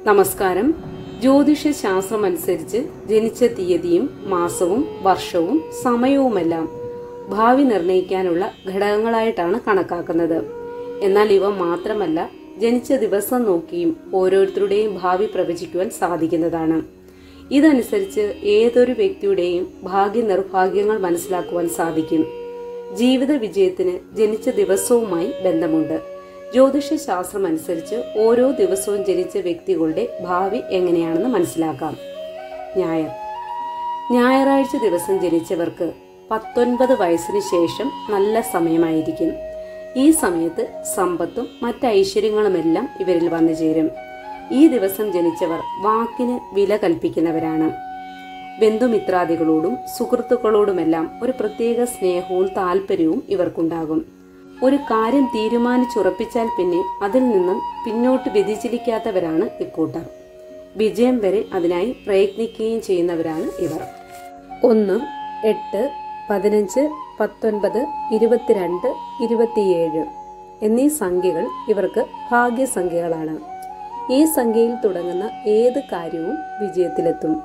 നമസ്കാരം ജ്യോതിഷ ശാസ്ത്രമനുസരിച്ച് ജനിച്ച തീയതിയും മാസവും വർഷവും സമയവുമെല്ലാം ഭാവി നിർണയിക്കാനുള്ള ഘടകങ്ങളായിട്ടാണ് കണക്കാക്കുന്നത് എന്നാൽ ഇവ മാത്രമല്ല ജനിച്ച ദിവസം നോക്കിയും ഓരോരുത്തരുടെയും ഭാവി പ്രവചിക്കുവാൻ സാധിക്കുന്നതാണ് ഇതനുസരിച്ച് ഏതൊരു വ്യക്തിയുടെയും ഭാഗ്യ നിർഭാഗ്യങ്ങൾ മനസ്സിലാക്കുവാൻ സാധിക്കും ജീവിത വിജയത്തിന് ജനിച്ച ദിവസവുമായി ബന്ധമുണ്ട് ജ്യോതിഷ ശാസ്ത്രം അനുസരിച്ച് ഓരോ ദിവസവും ജനിച്ച വ്യക്തികളുടെ ഭാവി എങ്ങനെയാണെന്ന് മനസ്സിലാക്കാം ഞായർ ഞായറാഴ്ച ദിവസം ജനിച്ചവർക്ക് പത്തൊൻപത് വയസ്സിന് ശേഷം നല്ല സമയമായിരിക്കും ഈ സമയത്ത് സമ്പത്തും മറ്റ് ഐശ്വര്യങ്ങളുമെല്ലാം ഇവരിൽ വന്നു ചേരും ഈ ദിവസം ജനിച്ചവർ വാക്കിന് വില കൽപ്പിക്കുന്നവരാണ് ബന്ധുമിത്രാദികളോടും സുഹൃത്തുക്കളോടുമെല്ലാം ഒരു പ്രത്യേക സ്നേഹവും താല്പര്യവും ഇവർക്കുണ്ടാകും ഒരു കാര്യം തീരുമാനിച്ചുറപ്പിച്ചാൽ പിന്നെ അതിൽ നിന്നും പിന്നോട്ട് വ്യതിചലിക്കാത്തവരാണ് ഇക്കൂട്ടർ വിജയം വരെ അതിനായി പ്രയത്നിക്കുകയും ചെയ്യുന്നവരാണ് ഇവർ ഒന്ന് എട്ട് പതിനഞ്ച് പത്തൊൻപത് ഇരുപത്തിരണ്ട് ഇരുപത്തിയേഴ് എന്നീ സംഖ്യകൾ ഇവർക്ക് ഭാഗ്യസംഖ്യകളാണ് ഈ സംഖ്യയിൽ തുടങ്ങുന്ന ഏത് കാര്യവും വിജയത്തിലെത്തും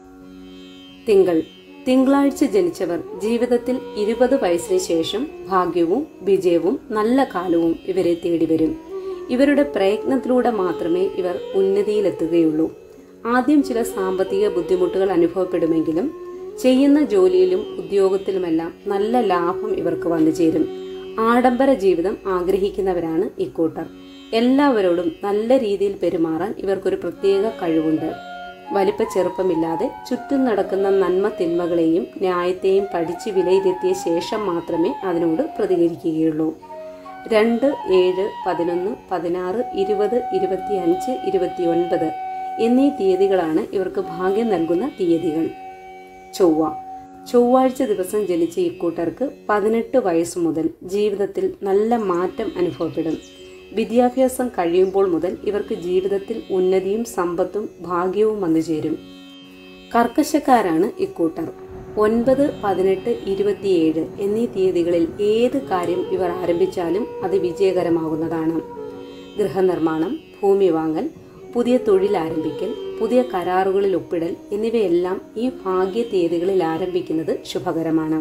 തിങ്കൾ തിങ്കളാഴ്ച ജനിച്ചവർ ജീവിതത്തിൽ ഇരുപത് വയസ്സിന് ശേഷം ഭാഗ്യവും വിജയവും നല്ല കാലവും ഇവരെ തേടി വരും ഇവരുടെ പ്രയത്നത്തിലൂടെ മാത്രമേ ഇവർ ഉന്നതിയിലെത്തുകയുള്ളൂ ആദ്യം ചില സാമ്പത്തിക ബുദ്ധിമുട്ടുകൾ അനുഭവപ്പെടുമെങ്കിലും ചെയ്യുന്ന ജോലിയിലും ഉദ്യോഗത്തിലുമെല്ലാം നല്ല ലാഭം ഇവർക്ക് വന്നു ചേരും ആഡംബര ജീവിതം ആഗ്രഹിക്കുന്നവരാണ് ഇക്കൂട്ടർ എല്ലാവരോടും നല്ല രീതിയിൽ പെരുമാറാൻ ഇവർക്കൊരു പ്രത്യേക കഴിവുണ്ട് വലിപ്പ ചെറുപ്പമില്ലാതെ ചുറ്റും നടക്കുന്ന നന്മ തിന്മകളെയും ന്യായത്തെയും പഠിച്ച് വിലയിരുത്തിയ ശേഷം മാത്രമേ അതിനോട് പ്രതികരിക്കുകയുള്ളൂ രണ്ട് ഏഴ് പതിനൊന്ന് പതിനാറ് ഇരുപത് ഇരുപത്തിയഞ്ച് ഇരുപത്തിയൊൻപത് എന്നീ തീയതികളാണ് ഇവർക്ക് ഭാഗ്യം നൽകുന്ന തീയതികൾ ചൊവ്വ ചൊവ്വാഴ്ച ദിവസം ജനിച്ച ഇക്കൂട്ടർക്ക് പതിനെട്ട് വയസ്സു മുതൽ ജീവിതത്തിൽ നല്ല മാറ്റം അനുഭവപ്പെടും വിദ്യാഭ്യാസം കഴിയുമ്പോൾ മുതൽ ഇവർക്ക് ജീവിതത്തിൽ ഉന്നതിയും സമ്പത്തും ഭാഗ്യവും വന്നു ചേരും കർക്കശക്കാരാണ് ഇക്കൂട്ടർ ഒൻപത് പതിനെട്ട് ഇരുപത്തിയേഴ് എന്നീ തീയതികളിൽ ഏത് കാര്യം ഇവർ ആരംഭിച്ചാലും അത് വിജയകരമാകുന്നതാണ് ഗൃഹനിർമ്മാണം ഭൂമി വാങ്ങൽ പുതിയ തൊഴിൽ ആരംഭിക്കൽ പുതിയ കരാറുകളിൽ ഒപ്പിടൽ എന്നിവയെല്ലാം ഈ ഭാഗ്യ തീയതികളിൽ ആരംഭിക്കുന്നത് ശുഭകരമാണ്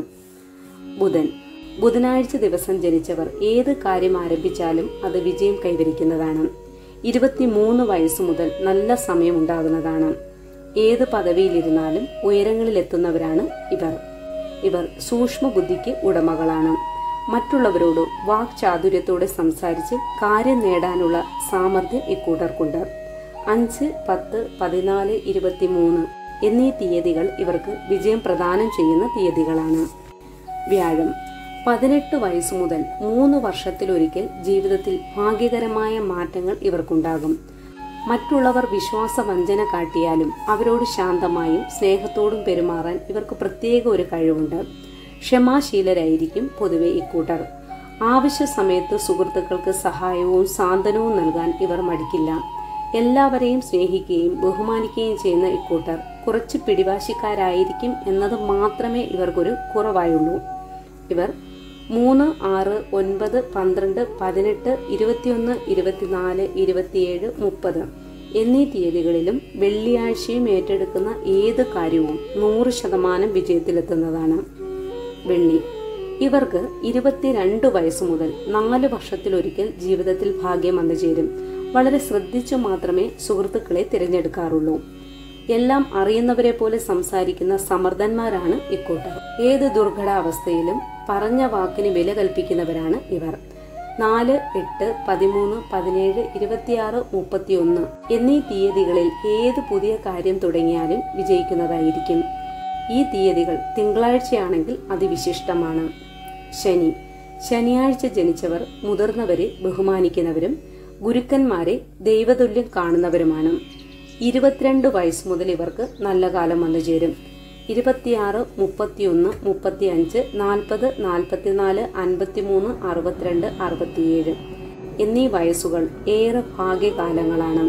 ബുധൻ ബുധനാഴ്ച ദിവസം ജനിച്ചവർ ഏത് കാര്യം ആരംഭിച്ചാലും അത് വിജയം കൈവരിക്കുന്നതാണ് ഇരുപത്തിമൂന്ന് വയസ്സ് മുതൽ നല്ല സമയം ഉണ്ടാകുന്നതാണ് ഏത് പദവിയിലിരുന്നാലും ഉയരങ്ങളിലെത്തുന്നവരാണ് ഇവർ ഇവർ സൂക്ഷ്മ ബുദ്ധിക്ക് ഉടമകളാണ് മറ്റുള്ളവരോട് വാക്ചാതുര്യത്തോടെ സംസാരിച്ച് കാര്യം നേടാനുള്ള സാമർഥ്യം ഇക്കൂട്ടർക്കുണ്ട് അഞ്ച് പത്ത് പതിനാല് ഇരുപത്തിമൂന്ന് എന്നീ തീയതികൾ ഇവർക്ക് വിജയം പ്രദാനം ചെയ്യുന്ന തീയതികളാണ് വ്യാഴം പതിനെട്ട് വയസ്സു മുതൽ മൂന്ന് വർഷത്തിലൊരിക്കൽ ജീവിതത്തിൽ ഭാഗ്യകരമായ മാറ്റങ്ങൾ ഇവർക്കുണ്ടാകും മറ്റുള്ളവർ വിശ്വാസവഞ്ചന കാട്ടിയാലും അവരോട് ശാന്തമായും സ്നേഹത്തോടും പെരുമാറാൻ ഇവർക്ക് പ്രത്യേക ഒരു കഴിവുണ്ട് ക്ഷമാശീലരായിരിക്കും പൊതുവെ ഇക്കൂട്ടർ ആവശ്യ സമയത്ത് സുഹൃത്തുക്കൾക്ക് സഹായവും സാന്ത്വനവും നൽകാൻ ഇവർ മടിക്കില്ല എല്ലാവരെയും സ്നേഹിക്കുകയും ബഹുമാനിക്കുകയും ചെയ്യുന്ന ഇക്കൂട്ടർ കുറച്ച് പിടിവാശിക്കാരായിരിക്കും എന്നത് മാത്രമേ ഇവർക്കൊരു കുറവായുള്ളൂ ഇവർ മൂന്ന് ആറ് ഒൻപത് പന്ത്രണ്ട് പതിനെട്ട് ഇരുപത്തിയൊന്ന് ഇരുപത്തിനാല് ഇരുപത്തിയേഴ് മുപ്പത് എന്നീ തീയതികളിലും വെള്ളിയാഴ്ചയും ഏറ്റെടുക്കുന്ന ഏത് കാര്യവും നൂറ് ശതമാനം വിജയത്തിലെത്തുന്നതാണ് വെള്ളി ഇവർക്ക് ഇരുപത്തിരണ്ട് വയസ്സ് മുതൽ നാല് വർഷത്തിലൊരിക്കൽ ജീവിതത്തിൽ ഭാഗ്യം വന്നു ചേരും വളരെ ശ്രദ്ധിച്ചു മാത്രമേ സുഹൃത്തുക്കളെ തിരഞ്ഞെടുക്കാറുള്ളൂ എല്ലാം അറിയുന്നവരെ പോലെ സംസാരിക്കുന്ന സമർത്ഥന്മാരാണ് ഇക്കൂട്ടർ ഏത് ദുർഘടാവസ്ഥയിലും പറഞ്ഞ വാക്കിന് വില കൽപ്പിക്കുന്നവരാണ് ഇവർ നാല് എട്ട് പതിമൂന്ന് പതിനേഴ് ഇരുപത്തിയാറ് മുപ്പത്തിയൊന്ന് എന്നീ തീയതികളിൽ ഏത് പുതിയ കാര്യം തുടങ്ങിയാലും വിജയിക്കുന്നതായിരിക്കും ഈ തീയതികൾ തിങ്കളാഴ്ചയാണെങ്കിൽ അതിവിശിഷ്ടമാണ് ശനി ശനിയാഴ്ച ജനിച്ചവർ മുതിർന്നവരെ ബഹുമാനിക്കുന്നവരും ഗുരുക്കന്മാരെ ദൈവതുല്യം കാണുന്നവരുമാണ് ഇരുപത്തിരണ്ട് വയസ്സ് മുതൽ ഇവർക്ക് നല്ല കാലം വന്നു ചേരും ഇരുപത്തിയാറ് മുപ്പത്തിയൊന്ന് മുപ്പത്തിയഞ്ച് നാൽപ്പത് നാൽപ്പത്തിനാല് അൻപത്തിമൂന്ന് അറുപത്തിരണ്ട് അറുപത്തിയേഴ് എന്നീ വയസ്സുകൾ ഏറെ ഭാഗ്യകാലങ്ങളാണ്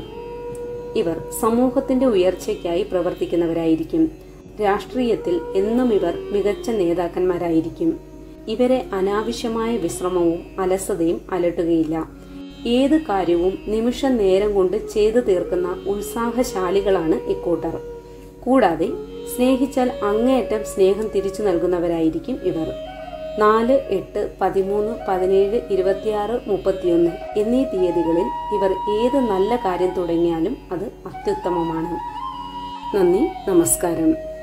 ഇവർ സമൂഹത്തിന്റെ ഉയർച്ചയ്ക്കായി പ്രവർത്തിക്കുന്നവരായിരിക്കും രാഷ്ട്രീയത്തിൽ എന്നും ഇവർ മികച്ച നേതാക്കന്മാരായിരിക്കും ഇവരെ അനാവശ്യമായ വിശ്രമവും അലസതയും അലട്ടുകയില്ല ഏത് കാര്യവും നിമിഷ നേരം കൊണ്ട് ചെയ്തു തീർക്കുന്ന ഉത്സാഹശാലികളാണ് ഇക്കൂട്ടർ കൂടാതെ സ്നേഹിച്ചാൽ അങ്ങേയറ്റം സ്നേഹം തിരിച്ചു നൽകുന്നവരായിരിക്കും ഇവർ നാല് എട്ട് പതിമൂന്ന് പതിനേഴ് ഇരുപത്തിയാറ് മുപ്പത്തിയൊന്ന് എന്നീ തീയതികളിൽ ഇവർ ഏത് നല്ല കാര്യം തുടങ്ങിയാലും അത് അത്യുത്തമമാണ് നന്ദി നമസ്കാരം